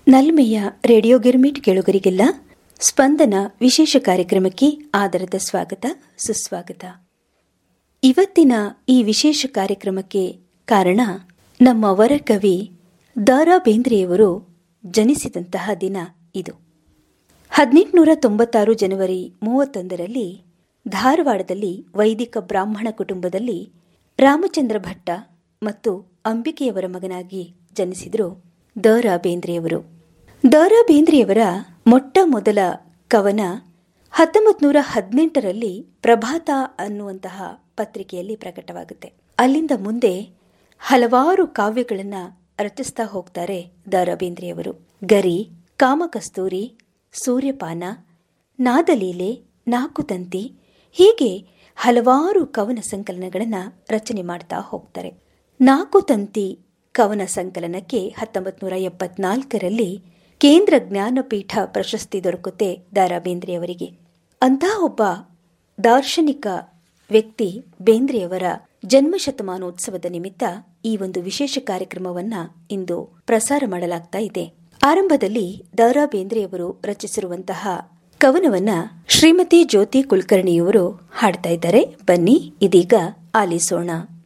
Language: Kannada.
ನಲ್ಮೆಯ ರೇಡಿಯೋ ಗಿರ್ಮಿಟ್ ಕೇಳುಗರಿಗೆಲ್ಲ ಸ್ಪಂದನ ವಿಶೇಷ ಕಾರ್ಯಕ್ರಮಕ್ಕೆ ಆದರದ ಸ್ವಾಗತ ಸುಸ್ವಾಗತ ಇವತ್ತಿನ ಈ ವಿಶೇಷ ಕಾರ್ಯಕ್ರಮಕ್ಕೆ ಕಾರಣ ನಮ್ಮ ವರಕವಿ ದಾರಾ ಬೇಂದ್ರೆಯವರು ಜನಿಸಿದಂತಹ ದಿನ ಇದು ಹದಿನೆಂಟುನೂರ ತೊಂಬತ್ತಾರು ಜನವರಿ ಮೂವತ್ತೊಂದರಲ್ಲಿ ಧಾರವಾಡದಲ್ಲಿ ವೈದಿಕ ಬ್ರಾಹ್ಮಣ ಕುಟುಂಬದಲ್ಲಿ ರಾಮಚಂದ್ರ ಭಟ್ಟ ಮತ್ತು ಅಂಬಿಕೆಯವರ ಮಗನಾಗಿ ಜನಿಸಿದರು ದ ರಾ ಬೇಂದ್ರೆಯವರು ದ ರಾ ಬೇಂದ್ರೆಯವರ ಮೊಟ್ಟ ಮೊದಲ ಕವನ ಹತ್ತೊಂಬತ್ತು ನೂರ ಹದಿನೆಂಟರಲ್ಲಿ ಪ್ರಭಾತ ಅನ್ನುವಂತಹ ಪತ್ರಿಕೆಯಲ್ಲಿ ಪ್ರಕಟವಾಗುತ್ತೆ ಅಲ್ಲಿಂದ ಮುಂದೆ ಹಲವಾರು ಕಾವ್ಯಗಳನ್ನು ರಚಿಸ್ತಾ ಹೋಗ್ತಾರೆ ದ ರಾ ಬೇಂದ್ರೆಯವರು ಗರಿ ಕಾಮಕಸ್ತೂರಿ ಸೂರ್ಯಪಾನ ನಾದಲೀಲೆ ನಾಕುತಂತಿ ಹೀಗೆ ಹಲವಾರು ಕವನ ಸಂಕಲನಗಳನ್ನು ರಚನೆ ಮಾಡ್ತಾ ಹೋಗ್ತಾರೆ ನಾಕುತಂತಿ ಕವನ ಸಂಕಲನಕ್ಕೆ ಹತ್ತೊಂಬತ್ತು ನೂರ ಎಪ್ಪತ್ನಾಲ್ಕರಲ್ಲಿ ಕೇಂದ್ರ ಜ್ಞಾನಪೀಠ ಪ್ರಶಸ್ತಿ ದೊರಕುತ್ತೆ ದಾರಾ ಬೇಂದ್ರೆಯವರಿಗೆ ಅಂತಹ ಒಬ್ಬ ದಾರ್ಶನಿಕ ವ್ಯಕ್ತಿ ಬೇಂದ್ರೆಯವರ ಜನ್ಮ ಶತಮಾನೋತ್ಸವದ ನಿಮಿತ್ತ ಈ ಒಂದು ವಿಶೇಷ ಕಾರ್ಯಕ್ರಮವನ್ನ ಇಂದು ಪ್ರಸಾರ ಮಾಡಲಾಗ್ತಾ ಇದೆ ಆರಂಭದಲ್ಲಿ ದಾರಾ ಬೇಂದ್ರೆಯವರು ರಚಿಸಿರುವಂತಹ ಕವನವನ್ನ ಶ್ರೀಮತಿ ಜ್ಯೋತಿ ಕುಲಕರ್ಣಿಯವರು ಹಾಡ್ತಾ ಇದ್ದಾರೆ ಬನ್ನಿ ಇದೀಗ ಆಲಿಸೋಣ